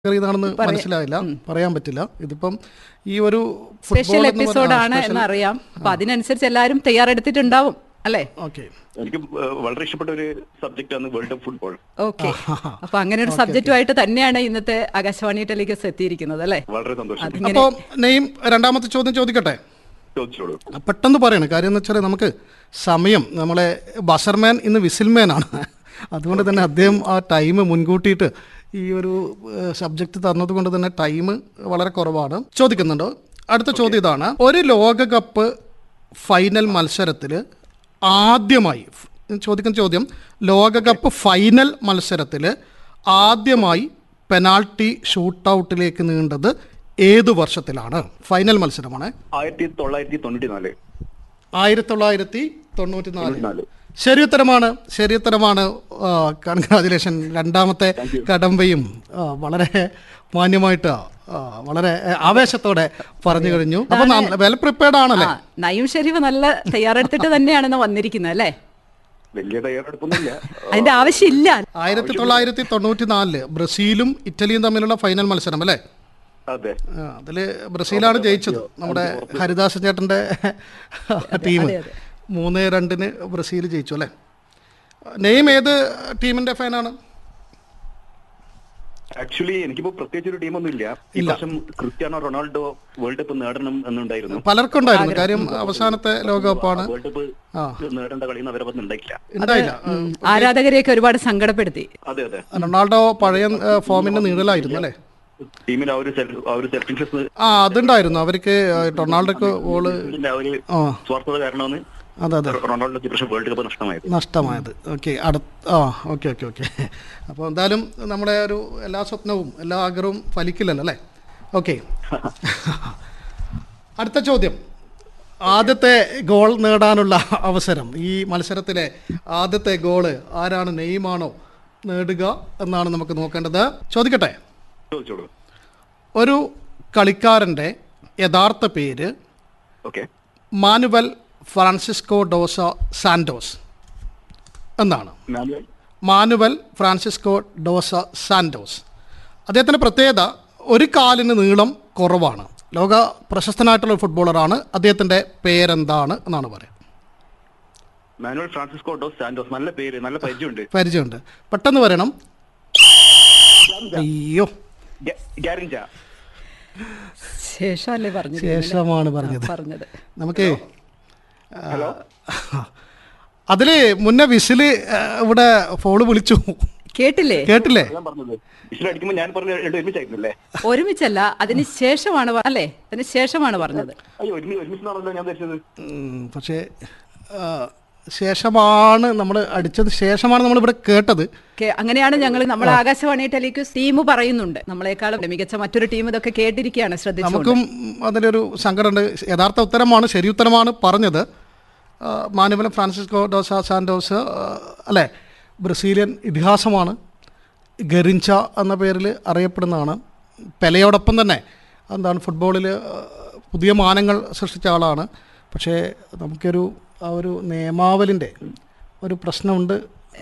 ഇതാണെന്ന് മനസ്സിലായില്ല പറയാൻ പറ്റില്ല ഇതിപ്പം ഈ ഒരു സ്പെഷ്യൽ football എന്ന് പറഞ്ഞ- എപ്പിസോഡാണ് ആ, special- എന്നറിയാം അപ്പൊ അതിനനുസരിച്ച് എല്ലാവരും തയ്യാറെടുത്തിട്ടുണ്ടാവും അല്ലേ ഓക്കെ എനിക്ക് ഏഹ്, വളരെ ഇഷ്ടപ്പെട്ട ഒരു സബ്ജക്റ്റ് ആണ് വേൾഡ് കപ്പ് ഫുട്ബോൾ ഓക്കെ അപ്പൊ അങ്ങനെ ഒരു സബ്ജക്റ്റുമായിട്ട് തന്നെയാണ് ഇന്നത്തെ ആകാശവാണി ടെലിക്കസ് എത്തിയിരിക്കുന്നത് അല്ലേ വളരെ സന്തോഷം അതിങ്ങനെ അപ്പോൾ നെയ്യും രണ്ടാമത്തെ ചോദ്യം ചോദിക്കട്ടെ ചോദിച്ചോളൂ പെട്ടെന്ന് പറയണം കാര്യം എന്ന് വെച്ചാൽ നമുക്ക് സമയം നമ്മളെ ബസർമാൻ ഇന്ന് വിസിൽമാൻ ആണ് അതുകൊണ്ട് തന്നെ അദ്ദേഹം ആ ടൈം മുൻകൂട്ടിയിട്ട് ഈ ഒരു സബ്ജക്റ്റ് തന്നത് കൊണ്ട് തന്നെ ടൈം വളരെ കുറവാണ് ചോദിക്കുന്നുണ്ടോ അടുത്ത ചോദ്യം ഇതാണ് ഒരു ലോകകപ്പ് ഫൈനൽ മത്സരത്തിൽ ആദ്യമായി ചോദിക്കുന്ന ചോദ്യം ലോകകപ്പ് ഫൈനൽ മത്സരത്തിൽ ആദ്യമായി പെനാൾട്ടി ഷൂട്ടൗട്ടിലേക്ക് നീണ്ടത് ഏതു വർഷത്തിലാണ് ഫൈനൽ മത്സരമാണ് ആയിരത്തി തൊള്ളായിരത്തി തൊണ്ണൂറ്റി നാല് ആയിരത്തി തൊള്ളായിരത്തി തൊണ്ണൂറ്റി നാല് നാല് ശരി ഉത്തരമാണ് ശരി ഉത്തരമാണ് കൺഗ്രാജുലേഷൻ രണ്ടാമത്തെ കടമ്പയും ആ, വളരെ മാന്യമായിട്ട് ആ, വളരെ ആ, ആവേശത്തോടെ പറഞ്ഞു കഴിഞ്ഞു അപ്പൊ വെൽ പ്രിപ്പയർഡ് ആണല്ലേ ആ നയും ഷെരീഫ് നല്ല തയ്യാറെടുത്തിട്ട് തന്നെയാണ് വന്നിരിക്കുന്നത് അല്ലേ വലിയ തയ്യാറെടുപ്പൊന്നുമില്ല അതിന്റെ ആവശ്യമില്ല ആയിരത്തി തൊള്ളായിരത്തി തൊണ്ണൂറ്റി നാലില് ബ്രസീലും ഇറ്റലിയും തമ്മിലുള്ള ഫൈനൽ മത്സരം അല്ലേ അതെ ആ, അതില് ബ്രസീലാണ് ജയിച്ചത് നമ്മുടെ ഹരിദാസൻ ചേട്ടന്റെ ടീം മൂന്ന് രണ്ടിന് ബ്രസീൽ ജയിച്ചു അല്ലേ നെയ്മ് ഏത് ടീമിന്റെ ഫാനാണ് ആക്ച്വലി എനിക്കിപ്പോ പ്രത്യേകിച്ച് ഒരു ടീമൊന്നും ഇല്ല ഈ വർഷം ക്രിസ്ത്യാനോ റൊണാൾഡോ വേൾഡ് കപ്പ് നേടണം എന്നുണ്ടായിരുന്നു പലർക്കും ഉണ്ടായിരുന്നു കാര്യം അവസാനത്തെ ലോകകപ്പാണ് വേൾഡ് കപ്പ് നേടേണ്ട കളിയൊന്നും അവരെ പറ്റി ഉണ്ടായില്ല ഉണ്ടായില്ല ഉം, ആരാധകരെയൊക്കെ ഒരുപാട് സങ്കടപ്പെടുത്തി അതെ അതെ റൊണാൾഡോ പഴയ ആ, ഫോമിന്റെ നീളലായിരുന്നു അല്ലേ ടീമിന്റെ ആ ഒരു self- ആ ഒരു സെൽഫ് ഇൻട്രസ്റ്റ് ആ അതുണ്ടായിരുന്നു അവർക്ക് ആ, റൊണാൾഡോക്ക് ഓള് ആ ഒരു ആ സ്വാർത്ഥത കാരണമാണ് അതെ അതെ റൊണാൾഡോക്ക് ഇപ്രാവശ്യം വേൾഡ് കപ്പ് നഷ്ടമായത് നഷ്ടമായത് ഓക്കെ അടുത്ത ആ ഓക്കെ ഓക്കെ ഓക്കെ അപ്പോൾ എന്തായാലും നമ്മുടെ ഒരു എല്ലാ സ്വപ്നവും എല്ലാ ആഗ്രഹവും ഫലിക്കില്ലല്ലോ അല്ലേ ഓക്കെ അടുത്ത ചോദ്യം ആദ്യത്തെ ഗോൾ നേടാനുള്ള അവസരം ഈ മത്സരത്തിലെ ആദ്യത്തെ ഗോള് ആരാണ് നെയ്മാണോ നേടുക എന്നാണ് നമുക്ക് നോക്കേണ്ടത് ചോദിക്കട്ടെ ചോദിച്ചോളൂ ഒരു കളിക്കാരൻ്റെ യഥാർത്ഥ പേര് okay Manuel Francisco dos Santos എന്നാണ് Manuel Manuel Francisco dos Santos അദ്ദേഹത്തിൻ്റെ പ്രത്യേകത ഒരു കാലിന് നീളം കുറവാണ് ലോക പ്രശസ്തനായിട്ടുള്ള ഒരു ഫുട്ബോളറാണ് അദ്ദേഹത്തിൻ്റെ പേരെന്താണ് എന്നാണ് പറയുക മാനുവൽ ഫ്രാൻസിസ്കോ ഡോസ് സാന്റോസ് നല്ല പേര് നല്ല പരിചയമുണ്ട് പരിചയമുണ്ട് പെട്ടെന്ന് പറയണം അയ്യോ ഗ്യാരഞ്ച ശേഷമല്ലേ പറഞ്ഞത് ശേഷമാണ് പറഞ്ഞത് പറഞ്ഞത് നമുക്ക് അതിൽ മുന്നേ വിസില് ആ, ഇവിടെ ഫോള് വിളിച്ചു കേട്ടില്ലേ കേട്ടില്ലേ ഞാൻ പറഞ്ഞത് വിസിലടിക്കുമ്പോൾ ഞാൻ പറഞ്ഞ രണ്ടും ഒരുമിച്ചായിരുന്നല്ലേ ഒരുമിച്ചല്ല അതിന് ശേഷമാണ് പ- അല്ലേ അതിന് ശേഷമാണ് പറഞ്ഞത് അയ്യോ ഒരുമി ഒരുമിച്ചാണല്ലോ ഞാൻ ധരിച്ചത് ഉം, പക്ഷേ ആ, ശേഷമാണ് നമ്മൾ അടിച്ചത് ശേഷമാണ് നമ്മൾ ഇവിടെ കേട്ടത് കേ- അങ്ങനെയാണ് ഞങ്ങൾ നമ്മുടെ ആകാശവാണി ടെലിക്യൂസ് ടീം പറയുന്നുണ്ട് നമ്മളെക്കാളും മികച്ച മറ്റൊരു ടീം ഇതൊക്കെ കേട്ടിരിക്കുകയാണ് ശ്രദ്ധിച്ചു നമുക്കും അതിലൊരു സങ്കടമുണ്ട് യഥാർത്ഥ ഉത്തരമാണ് ശരി ഉത്തരമാണ് പറഞ്ഞത് ആ, മാനുവൽ ഫ്രാൻസിസ്കോ ഡോസ സാൻഡോസ് ആ, അല്ലേ ബ്രസീലിയൻ ഇതിഹാസമാണ് ഗറിഞ്ച എന്ന പേരിൽ അറിയപ്പെടുന്നതാണ് പെലയോടൊപ്പം തന്നെ എന്താണ് ഫുട്ബോളിൽ പുതിയ മാനങ്ങൾ സൃഷ്ടിച്ച ആളാണ് പക്ഷേ നമുക്കൊരു ആ ഒരു നിയമാവലിൻ്റെ ഒരു പ്രശ്നമുണ്ട്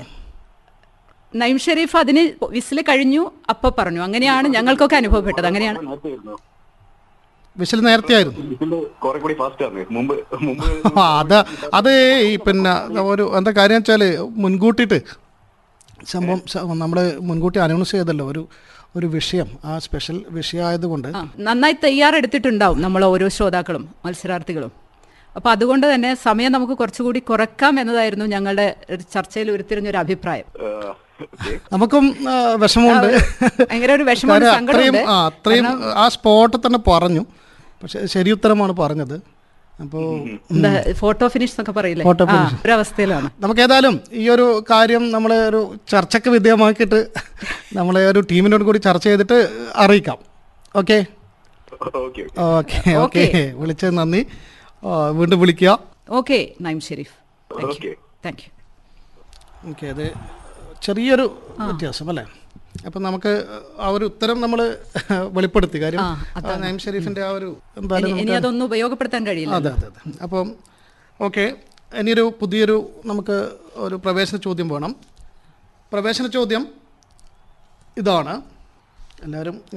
നൈം ഷെരീഫ് അതിന് വിസിൽ കഴിഞ്ഞു അപ്പൊ പറഞ്ഞു അങ്ങനെയാണ് ഞങ്ങൾക്കൊക്കെ അനുഭവപ്പെട്ടത് അങ്ങനെയാണ് നേരത്തെ ആയിരുന്നു വിസിൽ നേരത്തെ ആയിരുന്നു വിസില് കുറെ കൂടി ഫാസ്റ്റ് ആണ് മുമ്പ് മുമ്പ് ആ അത് അത് ഈ പിന്നെ ഒരു എന്താ കാര്യം വെച്ചാൽ മുൻകൂട്ടിയിട്ട് സംഭവം നമ്മൾ മുൻകൂട്ടി അനൗൺസ് ചെയ്തല്ലോ ഒരു ഒരു വിഷയം ആ സ്പെഷ്യൽ വിഷയമായതുകൊണ്ട് ആ, നന്നായി തയ്യാറെടുത്തിട്ടുണ്ടാവും നമ്മൾ ഓരോ ശ്രോതാക്കളും മത്സരാർത്ഥികളും അപ്പോൾ അതുകൊണ്ട് തന്നെ സമയം നമുക്ക് കുറച്ചുകൂടി കുറക്കാം എന്നതായിരുന്നു ഞങ്ങളുടെ ഒരു ചർച്ചയിൽ ഉരുത്തിരിഞ്ഞൊരു അഭിപ്രായം ഏഹ്, okay. നമുക്കും ആ, വിഷമമുണ്ട് ഭയങ്കര ഒരു വിഷമമുണ്ട് കാര്യം അത്രയും സങ്കടമുണ്ട് ആ അത്രയും ആ സ്പോട്ടിൽ തന്നെ പറഞ്ഞു പക്ഷെ ശരി ഉത്തരമാണ് പറഞ്ഞത് അപ്പോൾ എന്താ ഫോട്ടോ ഫിനിഷ് എന്നൊക്കെ പറയില്ലേ Photo ആ, ഒരവസ്ഥയിലാണ് നമുക്ക് ഏതായാലും ഈ ഒരു കാര്യം നമ്മൾ ഒരു ചർച്ചയ്ക്ക് വിധേയമാക്കിയിട്ട് നമ്മളെ ഒരു ടീമിനോട് കൂടി ചർച്ച ചെയ്തിട്ട് അറിയിക്കാം okay Okay, okay. Okay okay വിളിച്ചത് നന്ദി ആ, വീണ്ടും വിളിക്കുക okay Naim Sharif Okay. Thank you okay അത് ചെറിയൊരു വ്യത്യാസം അല്ലേ അപ്പം നമുക്ക് ആ ഒരു ഉത്തരം നമ്മൾ വെളിപ്പെടുത്തി കാര്യം ആ, നൈം ഷെരീഫിൻ്റെ ആ ഒരു എന്തായാലും ഇനി അതൊന്നും ഉപയോഗപ്പെടുത്താൻ കഴിയില്ല അതെ അതെ അതെ അപ്പം ഓക്കെ ഇനിയൊരു പുതിയൊരു നമുക്ക് ഒരു പ്രവേശന ചോദ്യം വേണം പ്രവേശന ചോദ്യം ഇതാണ് എല്ലാവരും